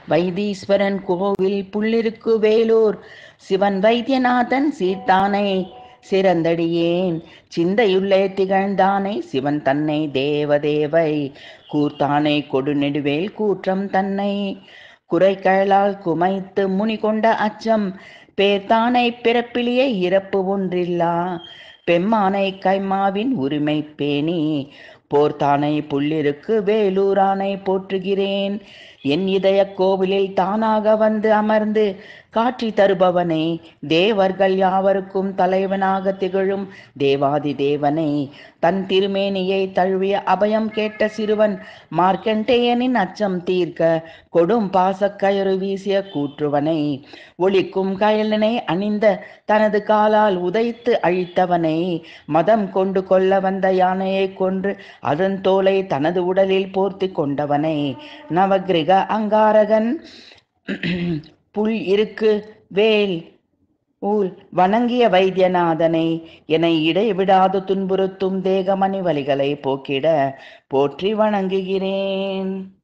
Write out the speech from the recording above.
வைத்தீஸ்வரன் கோவில் புள்ளிருக்கு வேலூர் சிவன் வைத்தியநாதன் சீர்த்தானை சிறந்தடியேன் சிந்தையுள்ளே திகழ்ந்தானை சிவன் தன்னை தேவதேவை கூர்த்தானை கொடுநெடுவேல் கூற்றம் தன்னை குறைகளால் குமைத்து முனி கொண்ட அச்சம் பேர்த்தானை பிறப்பிலேயே இறப்பு ஒன்றில்லா பெம்மானை கைமாவின் உரிமை பேணி போர்த்தானை புள்ளிருக்கு வேலூரானை போற்றுகிறேன் என் இதய கோவிலில் தானாக வந்து அமர்ந்து காட்சி தருபவனே தேவர்கள் யாவருக்கும் தலைவனாக திகழும் தேவாதி தேவனை தன் திருமேனியை தழுவிய அபயம் கேட்ட சிறுவன் மார்க்கண்டேயனின் அச்சம் தீர்க்க கொடும் பாசக்கயறு வீசிய கூற்றுவனை ஒளிக்கும் கயலினை அணிந்த தனது காலால் உதைத்து அழித்தவனை மதம் கொண்டு கொள்ள வந்த யானையை கொன்று அதன் தோலை தனது உடலில் போர்த்தி கொண்டவனை நவகிரக அங்காரகன் புல் இருக்கு வேல் ஊல் வணங்கிய வைத்தியநாதனை என இடைவிடாது துன்புறுத்தும் தேகமணி வலிகளை போக்கிட போற்றி வணங்குகிறேன்